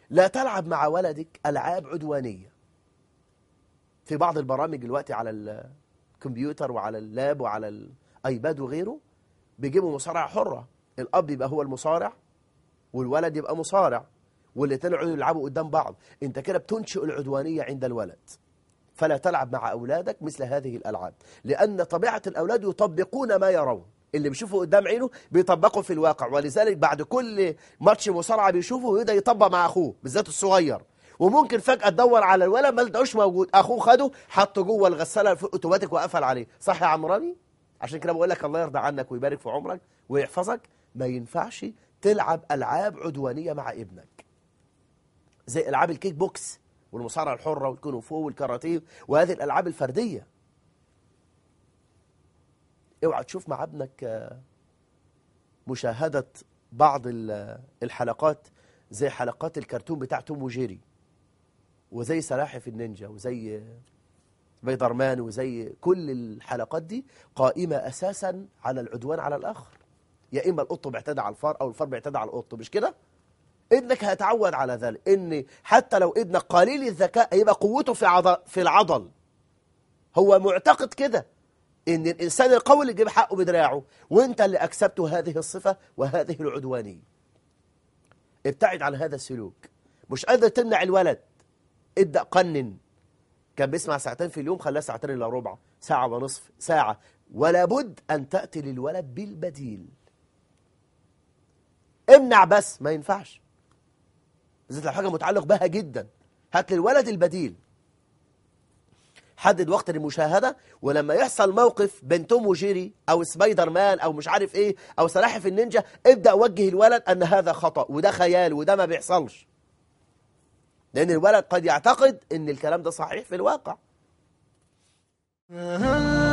لا تلعب مع ولدك ألعاب عدوانية في بعض البرامج دلوقتي على الكمبيوتر وعلى اللاب وعلى الأيباد وغيره بيجيبوا مصارعة حرة الأب يبقى هو المصارع والولد يبقى مصارع والاثنين يقعدوا يلعبوا قدام بعض انت كده بتنشئ العدوانية عند الولد فلا تلعب مع أولادك مثل هذه الألعاب لأن طبيعة الأولاد يطبقون ما يرون اللي بيشوفه قدام عينه بيطبقه في الواقع ولذلك بعد كل ماتش مصارعة بيشوفه يبدا يطبق مع أخوه بالذات الصغير وممكن فجأة تدور على الولد ما لقاهوش موجود أخوه خده حطه جوه الغسالة في اوتوماتيك وقفل عليه صح يا عم رامي عشان كده بقول لك الله يرضى عنك ويبارك في عمرك ويحفظك ما ينفعش تلعب ألعاب عدوانية مع ابنك زي ألعاب الكيك بوكس والمصارعة الحرة والكونغ فو والكاراتيه وهذه الألعاب الفردية اوعى تشوف مع ابنك مشاهدة بعض الحلقات زي حلقات الكرتون بتاع توم وجيري وزي سلاحف النينجا وزي سبايدر مان وزي كل الحلقات دي قائمة أساسا على العدوان على الآخر يا إما القط بيعتدى على الفار أو الفار بيعتدى على القط مش كده؟ ابنك هيتعود على ذلك ان حتى لو ابنك قليل الذكاء هيبقى قوته في عضل في العضل هو معتقد كده ان الانسان القوي اللي يجيب حقه بدراعه وانت اللي اكسبته هذه الصفه وهذه العدوانيه ابتعد عن هذا السلوك مش قادر تمنع الولد ابدا قنن كان بيسمع ساعتين في اليوم خلاه ساعتين الا ربع ساعه ونصف ساعه ولا بد ان تاتي للولد بالبديل امنع بس ما ينفعش بالذات لو حاجه متعلق بها جدا هات للولد البديل حدد وقت المشاهدة ولما يحصل موقف بين توم وجيري أو سبايدر مان أو مش عارف إيه أو سلاحف النينجا ابدأ وجه الولد أن هذا خطأ وده خيال وده ما بيحصلش لأن الولد قد يعتقد أن الكلام ده صحيح في الواقع